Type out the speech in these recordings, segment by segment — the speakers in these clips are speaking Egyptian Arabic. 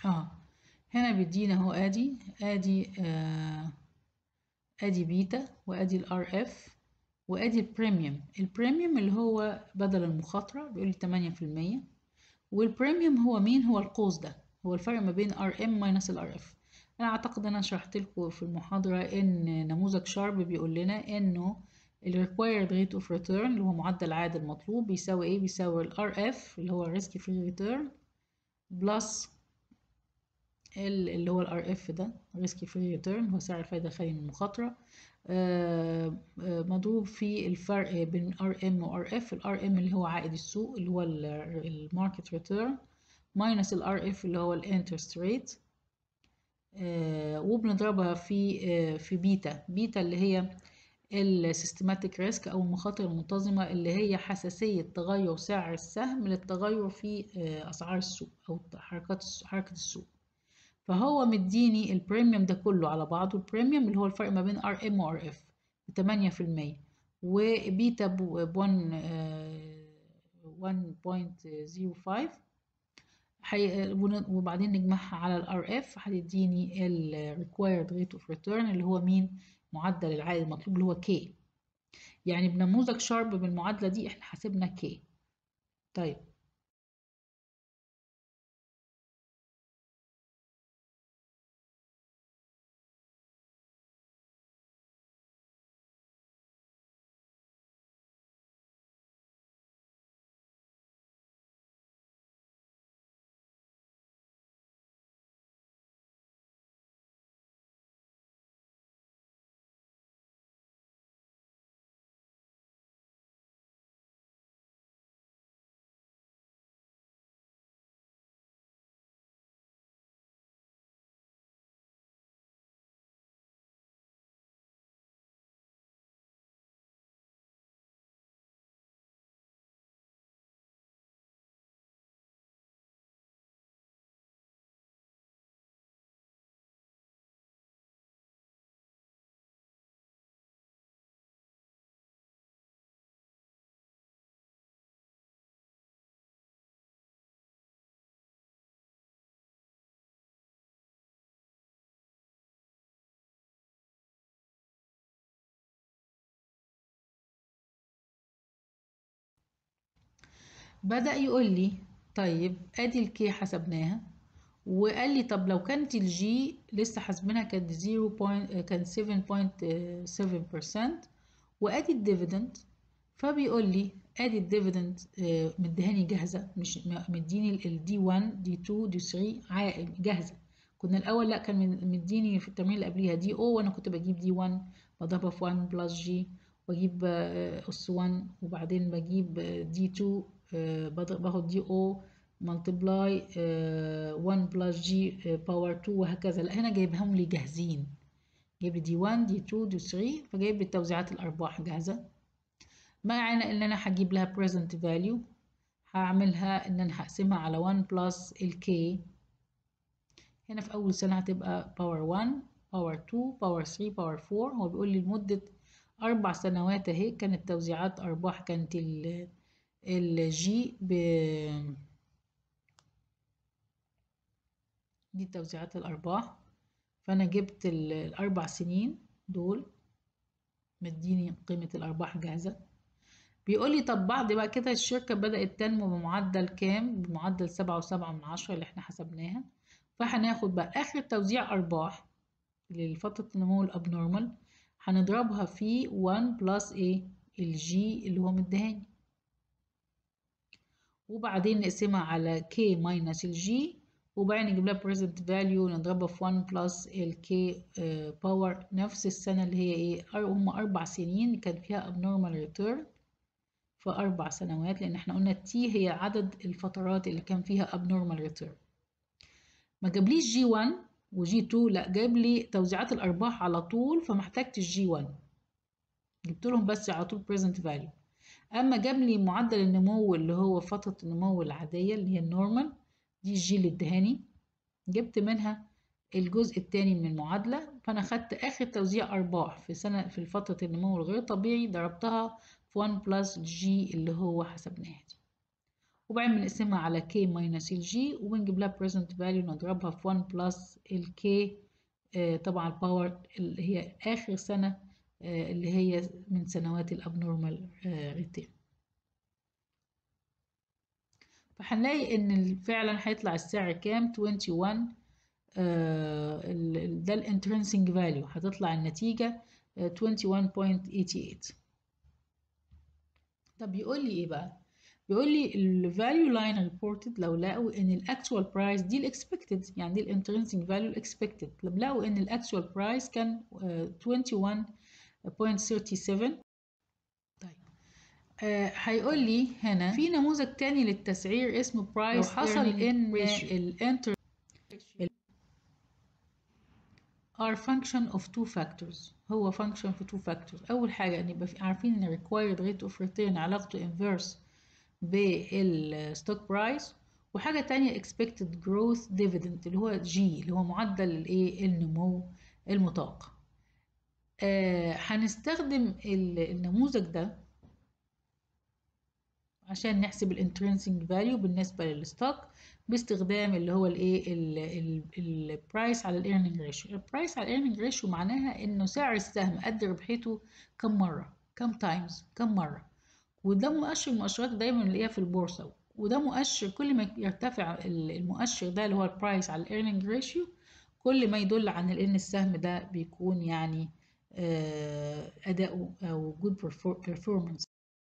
اه هنا بيدينا اهو ادي ادي آه ادي بيتا وادي الار اف وادي البريميوم البريميوم اللي هو بدل المخاطرة بيقول لي تمانية في المية والبريميوم هو مين هو القوس ده هو الفرق ما بين ار ام ماينس الار اف انا اعتقد انا شرحت لكم في المحاضرة ان نموذج شارب بيقول لنا انه ال required rate of return اللي هو معدل العائد المطلوب بيساوي ايه بيساوي ال RF اللي هو risk free return بلس اللي هو ال RF ده risk free return هو سعر الفايدة الخالي من المخاطرة آه آه مضروب في الفرق بين RM و RF ال RM اللي هو عائد السوق اللي هو ال market return minus ال RF اللي هو ال interest rate آه وبنضربها في في بيتا بيتا اللي هي السيستماتيك ريسك او المخاطر المنتظمه اللي هي حساسيه تغير سعر السهم للتغير في اسعار السوق او حركات حركه السوق فهو مديني البريميوم ده كله على بعضه البريميوم اللي هو الفرق ما بين ار ام وار اف ب 8% وبيتا ب 1.05 حي... وبعدين نجمعها على الار اف هتديني ال required rate of return اللي هو مين معدل العائد المطلوب اللي هو K يعني بنموذج شارب بالمعادلة دي احنا حسبنا K طيب بدأ يقول لي طيب ادي الكي حسبناها وقال لي طب لو كانت الجي لسه حاسبينها كانت 0 كان 7.7% وادي الديفيدند فبيقول لي ادي الديفيدند مديهاني جاهزه مش مديني الدي 1 دي 2 دي 3 جاهزه كنا الاول لا كان مديني في التمرين اللي قبليها دي او وانا كنت بجيب دي 1 بضربها في 1 بلس جي واجيب اس 1 وبعدين بجيب دي 2 باخد دي او ملتبلاي 1 بلس جي باور 2 وهكذا لا هنا جايبهم لي جاهزين جايب لي دي 1 دي 2 دي 3 فجايب لي توزيعات الارباح جاهزه معنى ان انا هجيب لها present value هعملها ان انا هقسمها على 1 بلس الكي هنا في اول سنه هتبقى باور 1 باور 2 باور 3 باور 4 هو بيقول لي لمده اربع سنوات اهي كانت توزيعات ارباح كانت ال الجي ب دي توزيعات الأرباح فأنا جبت الأربع سنين دول مديني قيمة الأرباح جاهزة بيقول لي طب بعد بقى كده الشركة بدأت تنمو بمعدل كام بمعدل سبعة وسبعة من عشرة اللي احنا حسبناها فهناخد بقى آخر توزيع أرباح لفترة النمو الأبنورمال هنضربها في 1 بلس ايه الجي اللي هو مديهاني وبعدين نقسمها على k minus الجي وبعدين نجيب لها present value نضربها في 1 plus ال k باور نفس السنة اللي هي ايه هم أربع سنين كان فيها abnormal return في أربع سنوات لأن احنا قلنا t هي عدد الفترات اللي كان فيها abnormal return ما جابليش جي 1 وجي 2 لا جايب لي توزيعات الأرباح على طول فما احتجتش جي 1 جبت لهم بس على طول present value اما جاب لي معدل النمو اللي هو فتره النمو العاديه اللي هي النورمال دي الجي اللي ادهاني جبت منها الجزء الثاني من المعادله فانا خدت اخر توزيع ارباح في سنه في فتره النمو الغير طبيعي ضربتها في 1 بلس جي اللي هو حسبناها دي وبعدين بنقسمها على k minus ال g وبنجيب لها present value نضربها في 1 plus ال k آه طبعا الباور اللي هي آخر سنة آه اللي هي من سنوات الابنورمال ريتيرن فهنلاقي ان فعلا هيطلع السعر كام 21 آه ده الانترنسنج فاليو هتطلع النتيجة 21.88 طب يقول لي ايه بقى بيقول لي ال value line reported لو لقوا ان ال actual price دي ال expected يعني دي ال intrinsic value expected لما لقوا ان ال actual price كان uh, 21.37 طيب آه هيقول لي هنا في نموذج تاني للتسعير اسمه price لو حصل ان ال enter are function of two factors هو function في two factors أول حاجة إن يبقى عارفين إن required rate of return علاقته inverse بالستوك برايس وحاجة تانية expected growth dividend اللي هو جي اللي هو معدل الايه النمو المتوقع آه هنستخدم النموذج ده عشان نحسب الانترنسنج فاليو بالنسبة للستوك باستخدام اللي هو الايه البرايس على الايرننج ريشيو البرايس على الايرننج ريشيو معناها انه سعر السهم قد ربحته كم مرة كم تايمز كم مرة وده مؤشر المؤشرات دايما نلاقيها في البورصة وده مؤشر كل ما يرتفع المؤشر ده اللي هو البرايس على الايرننج ريشيو كل ما يدل عن ان السهم ده بيكون يعني اداؤه او good performance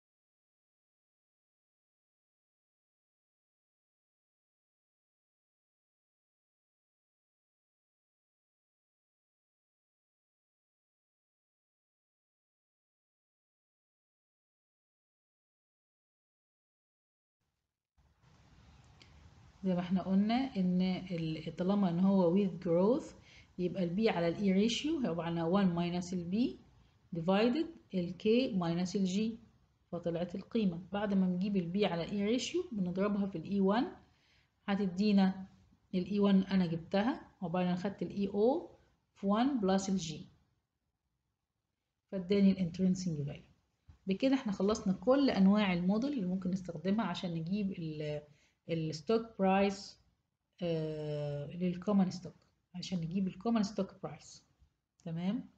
زي ما احنا قلنا ان طالما ان هو with growth يبقى البي على الاي ريشيو هيبقى عندنا 1 minus البي divided الكي minus الجي فطلعت القيمة بعد ما نجيب البي على الاي ريشيو بنضربها في الاي 1 هتدينا الاي 1 انا جبتها وبعدين خدت الاي او في 1 بلس الجي فاداني الانترنسنج فاليو بكده احنا خلصنا كل انواع الموديل اللي ممكن نستخدمها عشان نجيب الستوك برايس للكومن ستوك عشان نجيب الكومن ستوك برايس تمام